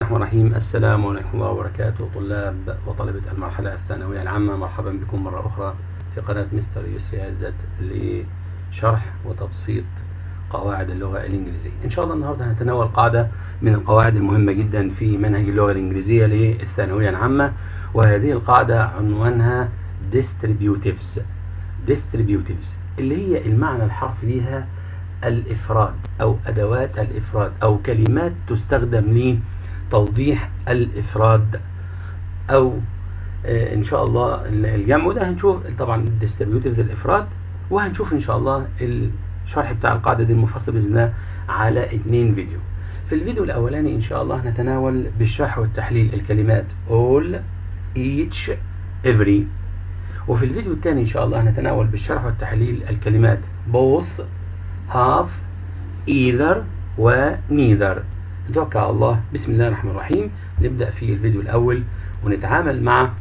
الرحمن الرحيم السلام عليكم الله وبركاته طلاب وطلبة المرحلة الثانوية العامة مرحبا بكم مرة أخرى في قناة مستر يسري عزت لشرح وتبسيط قواعد اللغة الإنجليزية إن شاء الله النهاردة هنتناول قاعدة من القواعد المهمة جدا في منهج اللغة الإنجليزية للثانوية العامة وهذه القاعدة عنوانها distributives distributives اللي هي المعنى الحرفي ليها الإفراد أو أدوات الإفراد أو كلمات تستخدم لتوضيح الإفراد أو آه إن شاء الله الجمع وده هنشوف طبعا الديستريبيوتيفز الإفراد وهنشوف إن شاء الله الشرح بتاع القاعدة دي المفصل بإذن الله على اتنين فيديو في الفيديو الأولاني إن شاء الله هنتناول بالشرح والتحليل الكلمات all each every وفي الفيديو الثاني إن شاء الله هنتناول بالشرح والتحليل الكلمات both half either و neither نتوكل على الله بسم الله الرحمن الرحيم نبدأ في الفيديو الأول ونتعامل مع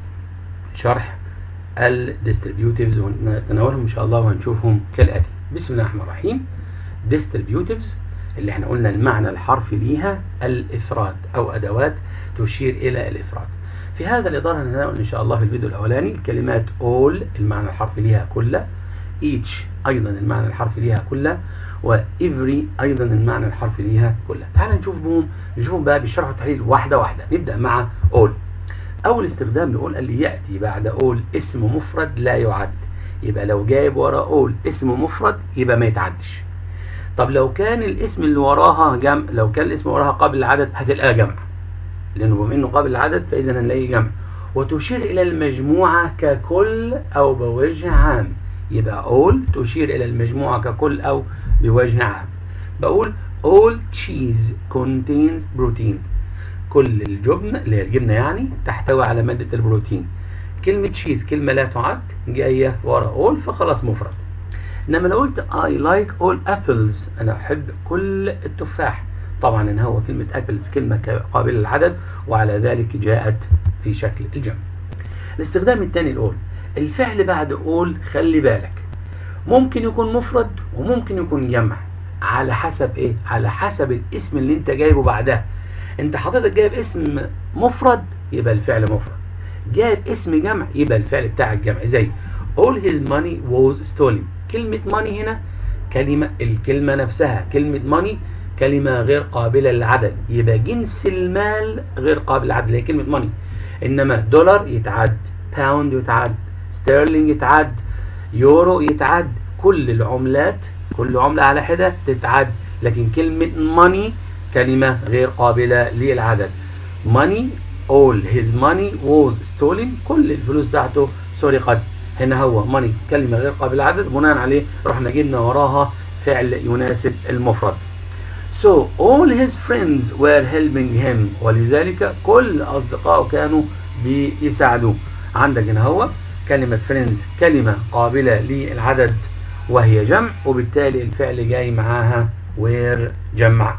شرح الديستريبيوتيفز ونتناولهم إن شاء الله وهنشوفهم كالآتي بسم الله الرحمن الرحيم distributives اللي احنا قلنا المعنى الحرفي ليها الإفراد أو أدوات تشير إلى الإفراد في هذا الإطار هنتناول إن شاء الله في الفيديو الأولاني الكلمات all المعنى الحرفي ليها كل each أيضا المعنى الحرفي ليها كل و every أيضا المعنى الحرفي ليها كلها تعال نشوفهم نشوفهم بقى بالشرح والتحليل واحدة واحدة نبدأ مع all أول استخدام لأول اللي يأتي بعد all اسم مفرد لا يعد يبقى لو جايب ورا all اسم مفرد يبقى ما يتعدش طب لو كان الاسم اللي وراها جمع لو كان الاسم وراها قابل للعدد هتلاقيها جمع لأنه بما إنه قابل للعدد فإذا هنلاقيه جمع وتشير إلى المجموعة ككل أو بوجه عام يبقى all تشير إلى المجموعة ككل أو بوجه عام بقول all cheese contains protein كل الجبن اللي هي الجبنة يعني تحتوي على مادة البروتين كلمة cheese كلمة لا تعد جاية ورا all فخلاص مفرد إنما لو قلت I like all apples أنا أحب كل التفاح طبعا إن هو كلمة apples كلمة قابلة للعدد وعلى ذلك جاءت في شكل الجمع الاستخدام الثاني الأول الفعل بعد قول خلي بالك ممكن يكون مفرد وممكن يكون جمع على حسب ايه على حسب الاسم اللي انت جايبه بعدها انت حضرتك جايب اسم مفرد يبقى الفعل مفرد جايب اسم جمع يبقى الفعل بتاعك جمع زي all his money was stolen كلمة money هنا كلمة الكلمة نفسها كلمة money كلمة غير قابلة للعدد يبقى جنس المال غير قابل للعدد اللي هي كلمة money انما دولار يتعد باوند يتعد ستيرلينج يتعد يورو يتعد كل العملات كل عملة على حدة تتعد لكن كلمة money كلمة غير قابلة للعدد money all his money was stolen كل الفلوس بتاعته سرقت هنا هو money كلمة غير قابلة للعدد بناء عليه رحنا جبنا وراها فعل يناسب المفرد So all his friends were helping him ولذلك كل أصدقائه كانوا بيساعدوه عندك هنا هو كلمة friends كلمة قابلة للعدد وهي جمع وبالتالي الفعل جاي معاها where جمع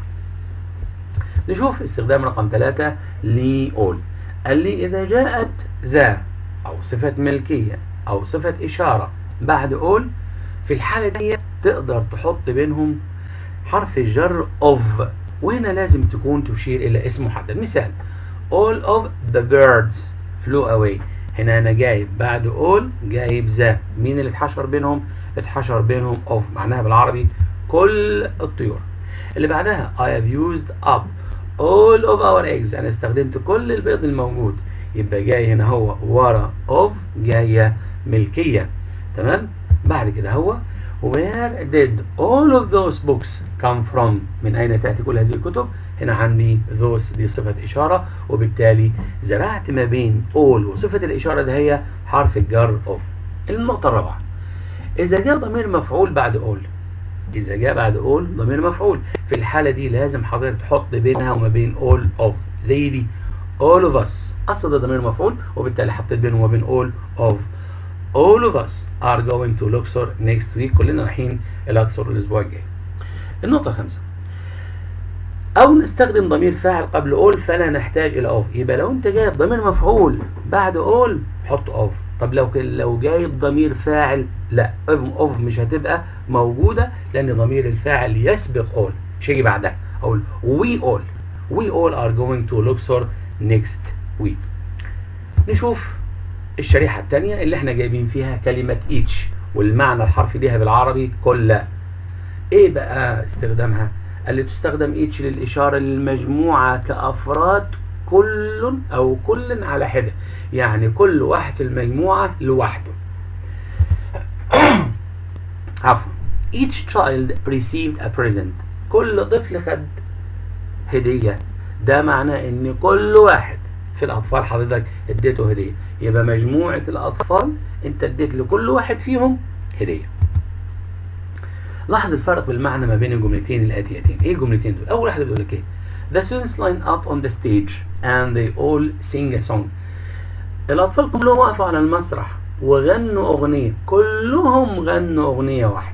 نشوف استخدام رقم ثلاثة ل all قال لي إذا جاءت ذا أو صفة ملكية أو صفة إشارة بعد all في الحالة دي تقدر تحط بينهم حرف الجر of وهنا لازم تكون تشير إلى اسم محدد مثال all of the birds flew away هنا أنا جايب بعد all جايب ذا مين اللي اتحشر بينهم اتحشر بينهم of معناها بالعربي كل الطيور اللي بعدها I have used up all of our eggs أنا استخدمت كل البيض الموجود يبقى جاي هنا هو ورا of جاية ملكية تمام بعد كده هو Where did all of those books come from من أين تأتي كل هذه الكتب هنا عندي those دي صفة إشارة وبالتالي زرعت ما بين all وصفة الإشارة ده هي حرف الجر of النقطة الرابعة إذا جاء ضمير مفعول بعد all إذا جاء بعد all ضمير مفعول في الحالة دي لازم حضرتك تحط بينها وما بين all of زي دي all of us أصل ده ضمير مفعول وبالتالي حطيت بينه وما بين all of all of us are going to Luxor next week كلنا رايحين الأقصر الأسبوع الجاي النقطة الخامسة أو نستخدم ضمير فاعل قبل all فلا نحتاج إلى of يبقى لو أنت جايب ضمير مفعول بعد all حط of طب لو لو جايب ضمير فاعل لا of مش هتبقى موجودة لأن ضمير الفاعل يسبق all مش هيجي بعدها أقول we all we all are going to Luxor next week نشوف الشريحة الثانية اللي احنا جايبين فيها كلمة each والمعنى الحرفي ليها بالعربي كل ايه بقى استخدامها قال لي تستخدم each للإشارة للمجموعة كأفراد كل أو كل على حدة يعني كل واحد في المجموعة لوحده عفوا each child received a present كل طفل خد هدية ده معناه ان كل واحد في الاطفال حضرتك اديته هدية يبقى مجموعة الاطفال انت اديت لكل واحد فيهم هدية لاحظ الفرق بالمعنى ما بين الجملتين الاتيتين ايه الجملتين دول اول واحده بتقول لك ايه The students line up on the stage and they all sing a song الاطفال كلهم وقفوا على المسرح وغنوا اغنيه كلهم غنوا اغنيه واحده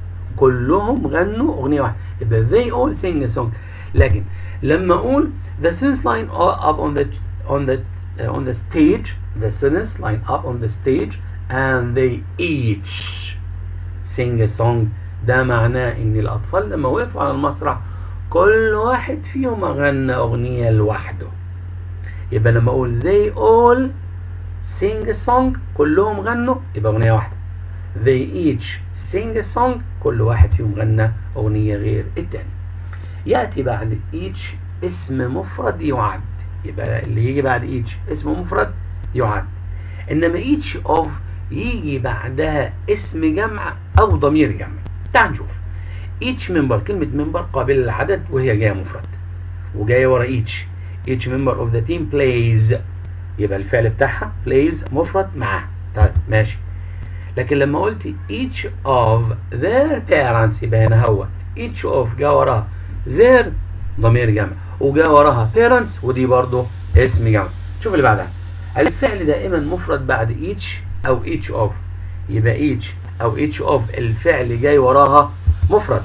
كلهم غنوا اغنيه واحده يبقى they all sing a song لكن لما اقول the students line up on the on the uh, on the stage the students line up on the stage and they each sing a song ده معناه ان الاطفال لما وقفوا على المسرح كل واحد فيهم غنى اغنيه لوحده يبقى لما اقول they all sing a song كلهم غنوا يبقى اغنيه واحده they each sing a song كل واحد فيهم غنى اغنيه غير التاني ياتي بعد each اسم مفرد يعد يبقى اللي يجي بعد each اسم مفرد يعد انما each of يجي بعدها اسم جمع او ضمير جمع تعال نشوف each member كلمة member قابلة للعدد وهي جاية مفرد وجاية ورا each each member of the team plays يبقى الفعل بتاعها plays مفرد معاه طيب ماشي لكن لما قلت each of their parents يبقى هنا هو each of جا وراها their ضمير جمع وجا وراها parents ودي برضو اسم جمع شوف اللي بعدها الفعل دائما مفرد بعد each او each of يبقى each او each of الفعل جاي وراها مفرد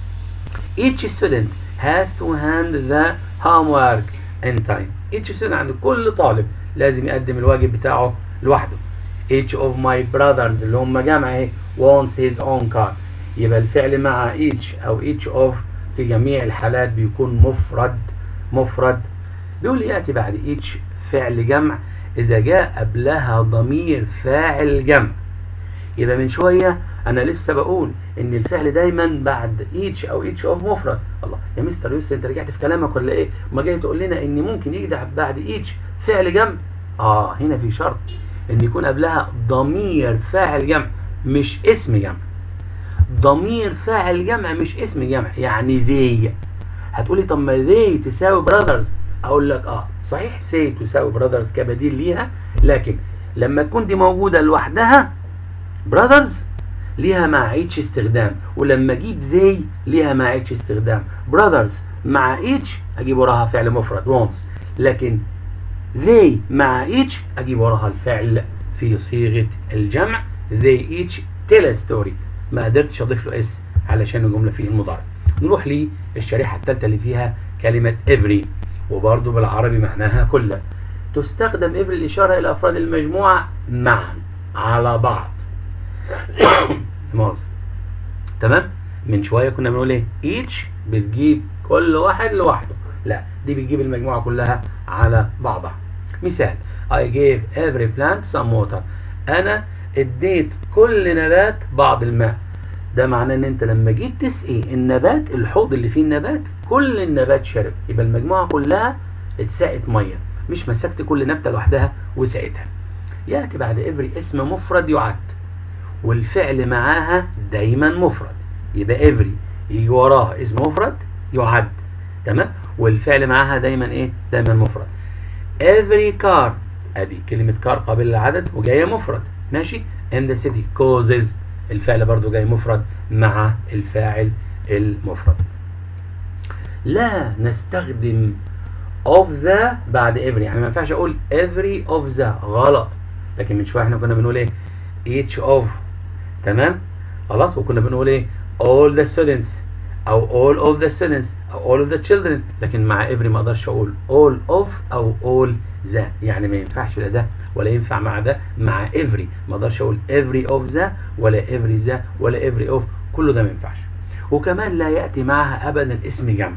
each student has to hand the homework in time each student عند كل طالب لازم يقدم الواجب بتاعه لوحده each of my brothers اللي هم جمع ايه wants his own car يبقى الفعل مع each او each of في جميع الحالات بيكون مفرد مفرد بيقول ياتي بعد each فعل جمع اذا جاء قبلها ضمير فاعل جمع يبقى من شويه انا لسه بقول ان الفعل دايما بعد each او each of مفرد الله يا مستر يوسف انت رجعت في كلامك ولا ايه ما جاي تقول لنا ان ممكن يجي بعد each فعل جمع اه هنا في شرط ان يكون قبلها ضمير فاعل جمع مش اسم جمع ضمير فاعل جمع مش اسم جمع يعني ذي هتقولي طب ما ذي تساوي براذرز اقول لك اه صحيح سي تساوي براذرز كبديل ليها لكن لما تكون دي موجوده لوحدها براذرز ليها مع اتش استخدام ولما اجيب ذي ليها مع اتش استخدام براذرز مع اتش اجيب وراها فعل مفرد وانس لكن they مع each اجيب وراها الفعل في صيغه الجمع they each tell a story ما قدرتش اضيف له اس علشان الجمله في المضارع نروح للشريحه الثالثه اللي فيها كلمه every وبرضه بالعربي معناها كل تستخدم every الاشاره الى افراد المجموعه معا على بعض مؤاخذه تمام من شويه كنا بنقول ايه each بتجيب كل واحد لوحده لا دي بتجيب المجموعه كلها على بعضها مثال I gave every plant some water انا اديت كل نبات بعض الماء ده معناه ان انت لما جيت تسقي النبات الحوض اللي فيه النبات كل النبات شرب يبقى المجموعه كلها اتسقت ميه مش مسكت كل نبته لوحدها وسقيتها ياتي بعد every اسم مفرد يعد والفعل معاها دايما مفرد يبقى every يجي وراها اسم مفرد يعد تمام والفعل معاها دايما ايه دايما مفرد every car ادي كلمة car قابلة للعدد وجاية مفرد ماشي in the city causes الفعل برضو جاي مفرد مع الفاعل المفرد لا نستخدم of the بعد every يعني ما ينفعش اقول every of the غلط لكن من شويه احنا كنا بنقول ايه each of تمام خلاص وكنا بنقول ايه all the students او all of the students او all of the children لكن مع every ما اقدرش اقول all of او all the يعني ما ينفعش لا ده ولا ينفع مع ده مع every ما اقدرش اقول every of the ولا every the ولا every of كله ده ما ينفعش وكمان لا ياتي معها ابدا اسم جمع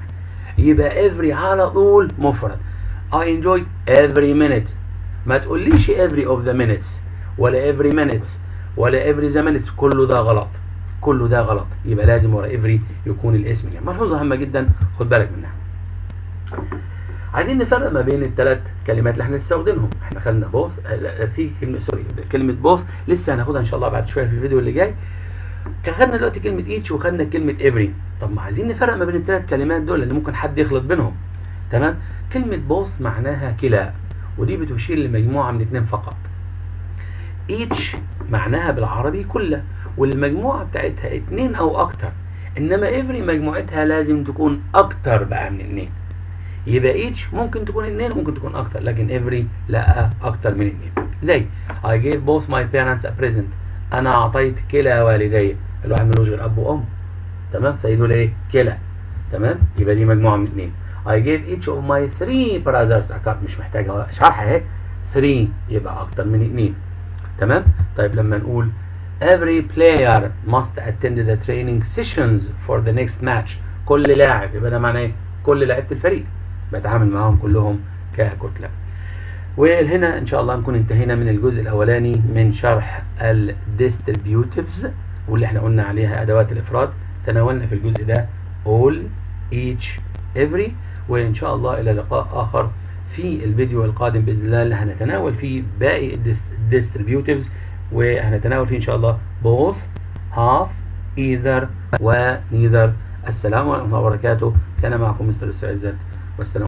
يبقى every على طول مفرد I enjoyed every minute ما تقوليش every of the minutes ولا every minutes ولا every the minutes كله ده غلط كله ده غلط يبقى لازم ورا every يكون الاسم يعني ملحوظة هامة جدا خد بالك منها عايزين نفرق ما بين الثلاث كلمات اللي احنا هنستخدمهم احنا خدنا بوث في كلمه سوري كلمه بوث لسه هناخدها ان شاء الله بعد شويه في الفيديو اللي جاي كان خدنا دلوقتي كلمه ايتش وخدنا كلمه افري طب ما عايزين نفرق ما بين الثلاث كلمات دول لان ممكن حد يخلط بينهم تمام كلمه بوث معناها كلا ودي بتشير لمجموعه من اثنين فقط ايتش معناها بالعربي كله والمجموعه بتاعتها اثنين او اكتر انما افري مجموعتها لازم تكون اكتر بقى من اثنين يبقى each ممكن تكون اتنين ممكن تكون اكتر لكن every لا اكتر من اتنين زي I gave both my parents a present انا اعطيت كلا والدي الواحد ملوش غير اب وام تمام فيدول ايه كلا تمام يبقى دي مجموعه من اتنين I gave each of my three brothers a cup مش محتاجه شرح اهي 3 يبقى اكتر من اتنين تمام طيب لما نقول every player must attend the training sessions for the next match كل لاعب يبقى ده معناه ايه كل لعيبه الفريق بتعامل معاهم كلهم ككتلة وهنا ان شاء الله نكون انتهينا من الجزء الاولاني من شرح الديستريبيوتيفز واللي احنا قلنا عليها ادوات الافراد تناولنا في الجزء ده all each every وان شاء الله الى لقاء اخر في الفيديو القادم باذن الله اللي هنتناول فيه باقي الديستريبيوتيفز وهنتناول فيه ان شاء الله both half either و neither السلام عليكم ورحمه الله وبركاته كان معكم مستر عزت والسلام